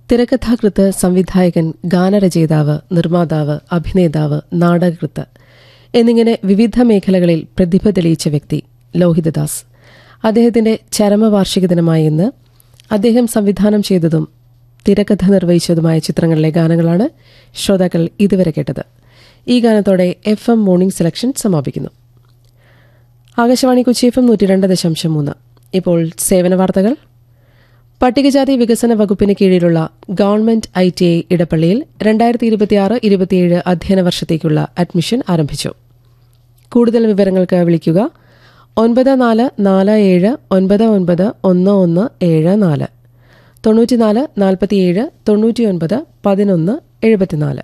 തിരക്കഥാകൃത്ത് സംവിധായകൻ ഗാനരചയിതാവ് നിർമ്മാതാവ് അഭിനേതാവ് നാടകകൃത്ത് എന്നിങ്ങനെ വിവിധ മേഖലകളിൽ പ്രതിഭ തെളിയിച്ച വ്യക്തി ലോഹിതദാസ് അദ്ദേഹത്തിന്റെ ചരമവാർഷിക ദിനമായ ഇന്ന് അദ്ദേഹം സംവിധാനം ചെയ്തതും തിരക്കഥ നിർവഹിച്ചതുമായ ചിത്രങ്ങളിലെ ഗാനങ്ങളാണ് ശ്രോതാക്കൾ ഇതുവരെ കേട്ടത് ഈ ഗാനത്തോടെ എഫ് എം മോർണിംഗ് സെലക്ഷൻ സമാപിക്കുന്നു ആകാശവാണി കൊച്ചി എഫ് എം നൂറ്റി രണ്ട് ദശാംശം മൂന്ന് ഇപ്പോൾ സേവന വാർത്തകൾ പട്ടികജാതി വികസന വകുപ്പിന് കീഴിലുള്ള ഗവൺമെന്റ് ഐ ടി ഐ ഇടപ്പള്ളിയിൽ രണ്ടായിരത്തി ഇരുപത്തിയാറ് ഇരുപത്തിയേഴ് അധ്യയന വർഷത്തേക്കുള്ള അഡ്മിഷൻ ആരംഭിച്ചു കൂടുതൽ വിവരങ്ങൾക്ക് വിളിക്കുക ഒൻപത് നാല് നാല് ഏഴ് ഒൻപത് ഒൻപത് ഒന്ന് ഒന്ന് ഏഴ് നാല് തൊണ്ണൂറ്റിനാല് നാൽപ്പത്തിയേഴ് തൊണ്ണൂറ്റിയൊൻപത് പതിനൊന്ന് എഴുപത്തിനാല്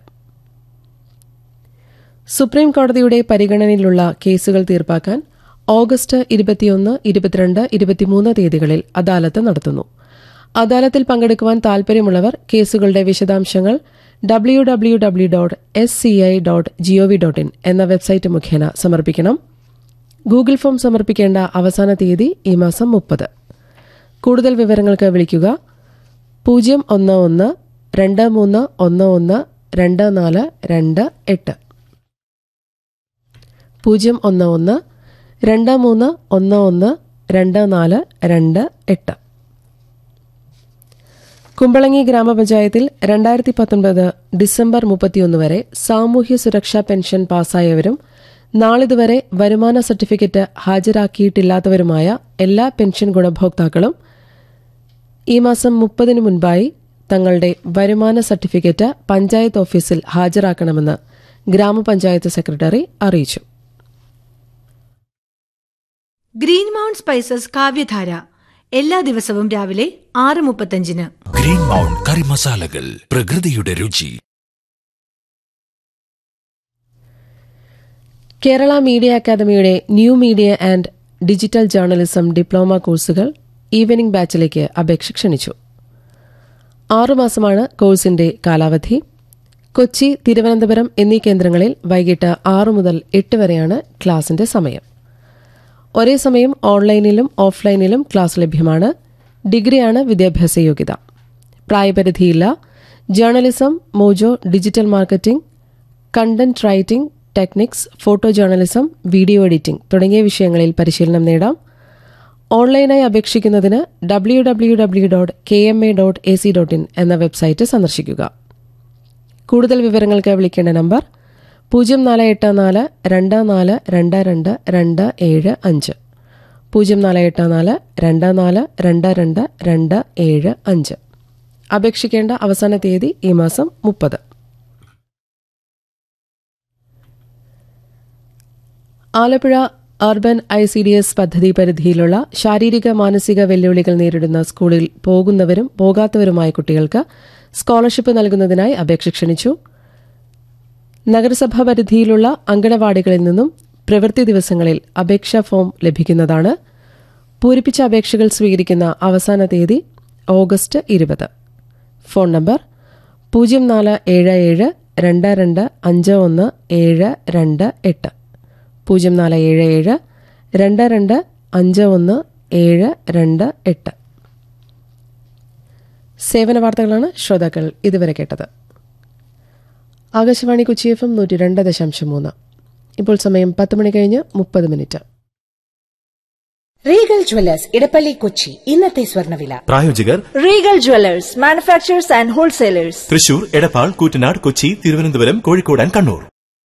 സുപ്രീം കോടതിയുടെ പരിഗണനയിലുള്ള കേസുകൾ തീർപ്പാക്കാൻ ഓഗസ്റ്റ് ഇരുപത്തിയൊന്ന് ഇരുപത്തിരണ്ട് ഇരുപത്തിമൂന്ന് തീയതികളിൽ അദാലത്ത് നടത്തുന്നു അദാലത്തിൽ പങ്കെടുക്കുവാൻ താൽപര്യമുള്ളവർ കേസുകളുടെ വിശദാംശങ്ങൾ W W W dot S C I dot gov dot in എന്ന വെബ്സൈറ്റ് മുഖേന സമർപ്പിക്കണം ഗൂഗിൾ ഫോം സമർപ്പിക്കേണ്ട അവസാന തീയതി ഈ മാസം മുപ്പത് കൂടുതൽ വിവരങ്ങൾക്ക് വിളിക്കുക പൂജ്യം ഒന്ന് ഒന്ന് രണ്ട് മൂന്ന് ഒന്ന് ഒന്ന് രണ്ട് നാല് രണ്ട് എട്ട് പൂജ്യം ഒന്ന് ഒന്ന് രണ്ട് മൂന്ന് ഒന്ന് ഒന്ന് രണ്ട് നാല് രണ്ട് എട്ട് കുമ്പളങ്ങി ഗ്രാമപഞ്ചായത്തിൽ രണ്ടായിരത്തി പത്തൊൻപത് ഡിസംബർ മുപ്പത്തിയൊന്ന് വരെ സാമൂഹ്യ സുരക്ഷാ പെൻഷൻ പാസ്സായവരും നാളിതുവരെ വരുമാന സർട്ടിഫിക്കറ്റ് ഹാജരാക്കിയിട്ടില്ലാത്തവരുമായ എല്ലാ പെൻഷൻ ഗുണഭോക്താക്കളും ഈ മാസം മുപ്പതിന് മുൻപായി തങ്ങളുടെ വരുമാന സർട്ടിഫിക്കറ്റ് പഞ്ചായത്ത് ഓഫീസിൽ ഹാജരാക്കണമെന്ന് ഗ്രാമപഞ്ചായത്ത് സെക്രട്ടറി അറിയിച്ചു ഗ്രീൻ മൗണ്ട് സ്പൈസസ് കാവ്യധാര എല്ലാ ദിവസവും രാവിലെ ആറ് മുപ്പത്തഞ്ചിന് ഗ്രീൻ മൗണ്ട് കറി മസാലകൾ പ്രകൃതിയുടെ രുചി കേരള മീഡിയ അക്കാദമിയുടെ new media and digital journalism diploma കോഴ്സുകൾ ഈവനിംഗ് ബാച്ചിലേക്ക് അപേക്ഷ ക്ഷണിച്ചു ആറുമാസമാണ് കോഴ്സിന്റെ കാലാവധി കൊച്ചി തിരുവനന്തപുരം എന്നീ കേന്ദ്രങ്ങളിൽ വൈകിട്ട് ആറു മുതൽ എട്ട് വരെയാണ് ക്ലാസിന്റെ സമയം ഒരേ സമയം ഓൺലൈനിലും ഓഫ്ലൈനിലും ക്ലാസ് ലഭ്യമാണ് ഡിഗ്രിയാണ് വിദ്യാഭ്യാസ യോഗ്യത പ്രായപരിധിയില്ല journalism mojo digital marketing content writing techniques photo journalism video editing തുടങ്ങിയ വിഷയങ്ങളിൽ പരിശീലനം നേടാം ഓൺലൈനായി അപേക്ഷിക്കുന്നതിന് W W W dot K M A dot A C dot in എന്ന വെബ്സൈറ്റ് സന്ദർശിക്കുക കൂടുതൽ വിവരങ്ങൾക്ക് വിളിക്കേണ്ട നമ്പർ പൂജ്യം നാല് എട്ട് നാല് രണ്ട് നാല് രണ്ട് രണ്ട് രണ്ട് ഏഴ് അഞ്ച് പൂജ്യം നാല് എട്ട് നാല് രണ്ട് നാല് രണ്ട് രണ്ട് രണ്ട് ഏഴ് അഞ്ച് അപേക്ഷിക്കേണ്ട അവസാന തീയതി ഈ മാസം മുപ്പത് Alappuzha urban I C D S പദ്ധതി പരിധിയിലുള്ള ശാരീരിക മാനസിക വെല്ലുവിളികൾ നേരിടുന്ന സ്കൂളിൽ പോകുന്നവരും പോകാത്തവരുമായ കുട്ടികൾക്ക് സ്കോളർഷിപ്പ് നൽകുന്നതിനായി അപേക്ഷ ക്ഷണിച്ചു നഗരസഭാ പരിധിയിലുള്ള അങ്കണവാടികളിൽ നിന്നും പ്രവൃത്തി ദിവസങ്ങളിൽ അപേക്ഷാ ഫോം ലഭിക്കുന്നതാണ് പൂരിപ്പിച്ച അപേക്ഷകൾ സ്വീകരിക്കുന്ന അവസാന തീയതി ഓഗസ്റ്റ് ഇരുപത് ഫോൺ നമ്പർ പൂജ്യം നാല് ഏഴ് ഏഴ് രണ്ട് രണ്ട് അഞ്ച് ഒന്ന് ഏഴ് രണ്ട് എട്ട് പൂജ്യം നാല് ഏഴ് ഏഴ് രണ്ട് രണ്ട് അഞ്ച് ഒന്ന് ഏഴ് രണ്ട് എട്ട് സേവന വാർത്തകളാണ് ശ്രോതാക്കൾ ഇതുവരെ കേട്ടത് ആകാശവാണി കൊച്ചി എഫ് എം നൂറ്റി രണ്ട് ദശാംശം മൂന്ന് ഇപ്പോൾ സമയം പത്ത് മണി കഴിഞ്ഞ് മുപ്പത് minute Regal jewellers Edappally Kochi ഇന്നത്തെ സ്വർണ്ണവില പ്രായോജകർ Regal jewellers manufacturers and wholesalers Thrissur Edappal Koottanad Kochi Thiruvananthapuram Kozhikode and Kannur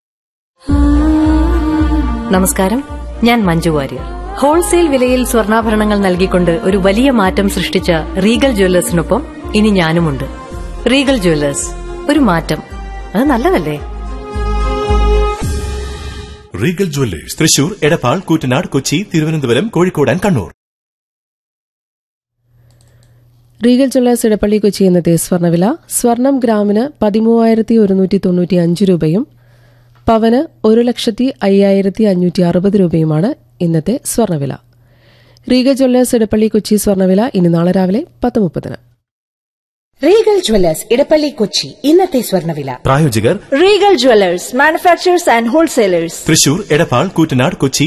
നമസ്കാരം ഞാൻ മഞ്ജു വാര്യർ ഹോൾസെയിൽ വിലയിൽ സ്വർണ്ണാഭരണങ്ങൾ നൽകിക്കൊണ്ട് ഒരു വലിയ മാറ്റം സൃഷ്ടിച്ച റീഗൽ ജ്വല്ലേഴ്സിനൊപ്പം ഇനി ഞാനുമുണ്ട് റീഗൽ ജ്വല്ലേഴ്സ് ഒരു മാറ്റം അത് നല്ലതല്ലേ Regal jewellers Thrissur Edappal Koottanad Kochi Thiruvananthapuram Kozhikode and Kannur Regal jewellers Edappally Kochi ഇന്നത്തെ സ്വർണ്ണവില സ്വർണം ഗ്രാമിന് പതിമൂവായിരത്തി ഒരുന്നൂറ്റി തൊണ്ണൂറ്റി അഞ്ച് രൂപയും പവന് ഒരു ലക്ഷത്തി അയ്യായിരത്തി അഞ്ഞൂറ്റി അറുപത് രൂപയുമാണ് ഇന്നത്തെ സ്വർണ്ണവില റീഗൽ ജ്വല്ലേഴ്സ് ഇടപ്പള്ളി കൊച്ചി സ്വർണ്ണവില ഇനി നാളെ രാവിലെ പത്ത് മുപ്പതിന് റീഗൽ ജ്വല്ലേഴ്സ് ഇടപ്പള്ളി കൊച്ചി ഇന്നത്തെ സ്വർണ്ണവില പ്രായോജകർ Regal jewellers manufacturers and wholesalers Thrissur Edappal Koottanad Kochi